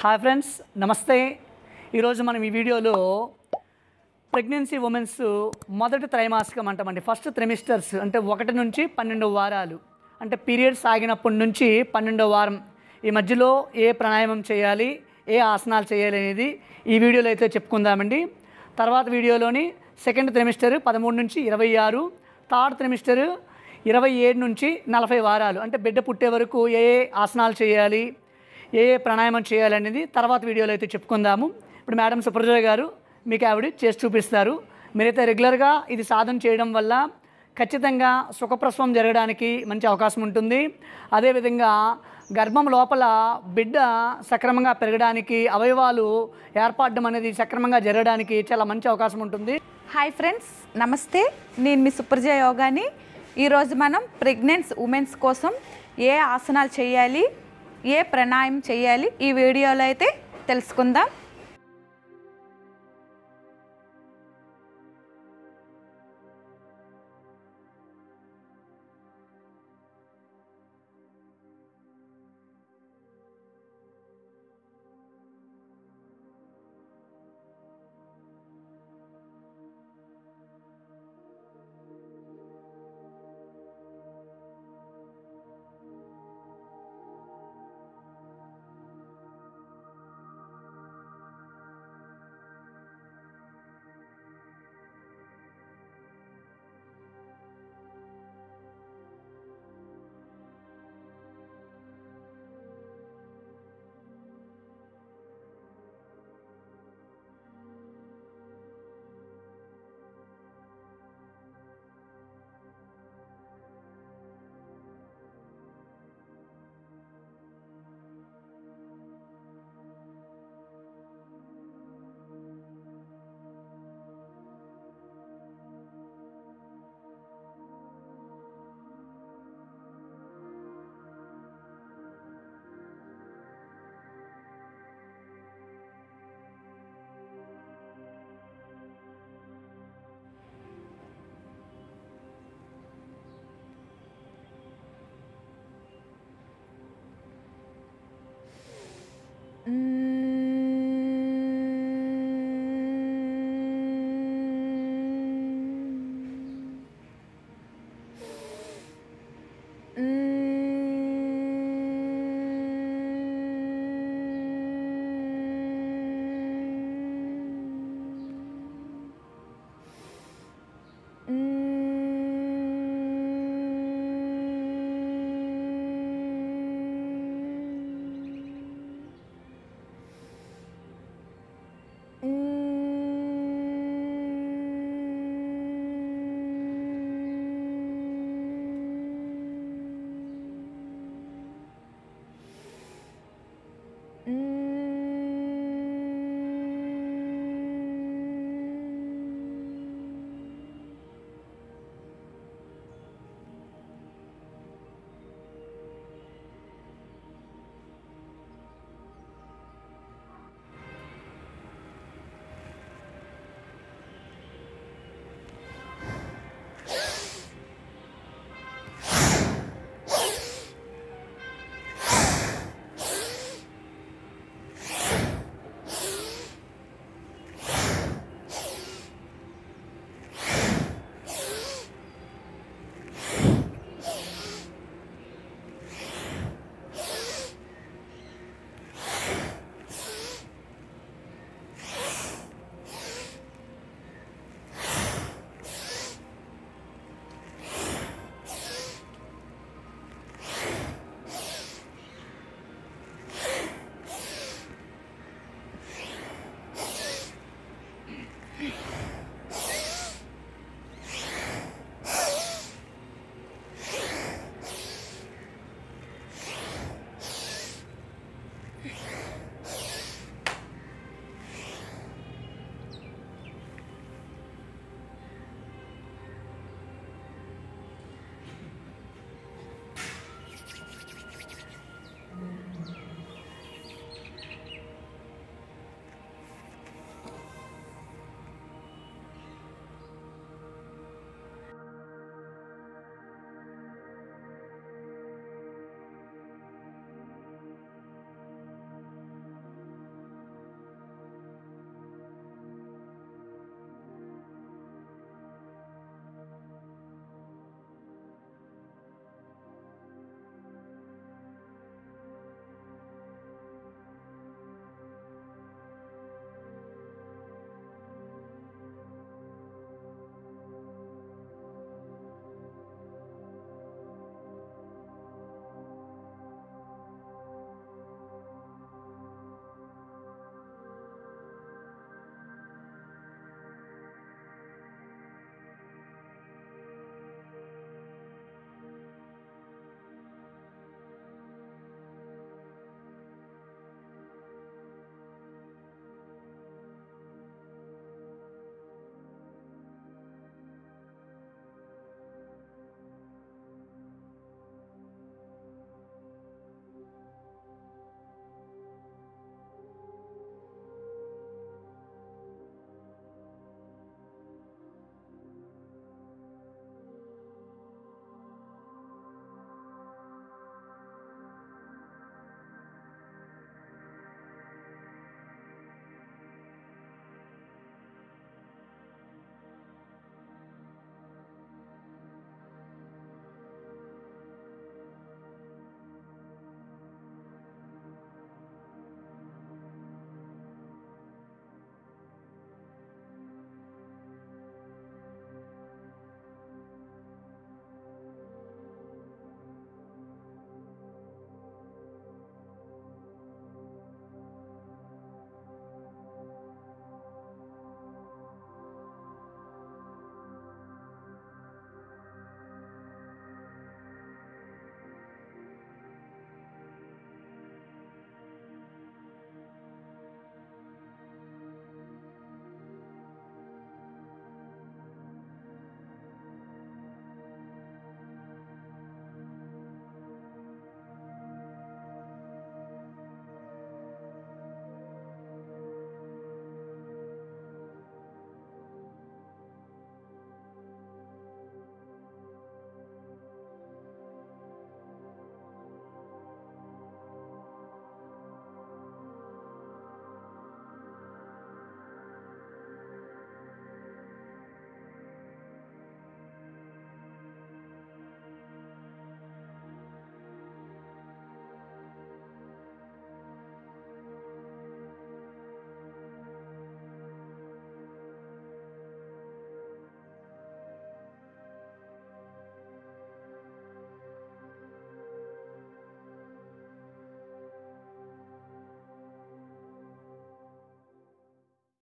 hi friends నమస్తే ఈరోజు మనం ఈ వీడియోలో ప్రెగ్నెన్సీ ఉమెన్స్ మొదటి త్రైమాసికం అంటామండి ఫస్ట్ త్రెమిస్టర్స్ అంటే ఒకటి నుంచి పన్నెండు వారాలు అంటే పీరియడ్స్ ఆగినప్పటి నుంచి పన్నెండో వారం ఈ మధ్యలో ఏ ప్రాణాయామం చేయాలి ఏ ఆసనాలు చేయాలి అనేది ఈ వీడియోలో అయితే చెప్పుకుందామండి తర్వాత వీడియోలోని సెకండ్ త్రెమిస్టర్ పదమూడు నుంచి ఇరవై ఆరు థర్డ్ త్రెమిస్టర్ ఇరవై ఏడు నుంచి నలభై వారాలు అంటే బిడ్డ పుట్టే వరకు ఏ ఏ ఆసనాలు చేయాలి ఏ ఏ ప్రాణాయామం చేయాలనేది తర్వాత వీడియోలో అయితే చెప్పుకుందాము ఇప్పుడు మేడం సుప్రజ గారు మీకు ఆవిడ చేసి చూపిస్తారు మీరైతే రెగ్యులర్గా ఇది సాధన చేయడం వల్ల ఖచ్చితంగా సుఖప్రసవం జరగడానికి మంచి అవకాశం ఉంటుంది అదేవిధంగా గర్భం లోపల బిడ్డ సక్రమంగా పెరగడానికి అవయవాలు ఏర్పడడం అనేది సక్రమంగా జరగడానికి చాలా మంచి అవకాశం ఉంటుంది హాయ్ ఫ్రెండ్స్ నమస్తే నేను మీ సుప్రజ యోగాని ఈరోజు మనం ప్రెగ్నెన్స్ ఉమెన్స్ కోసం ఏ ఆసనాలు చేయాలి ఏ ప్రాణాయామం చేయాలి ఈ వీడియోలో అయితే తెలుసుకుందాం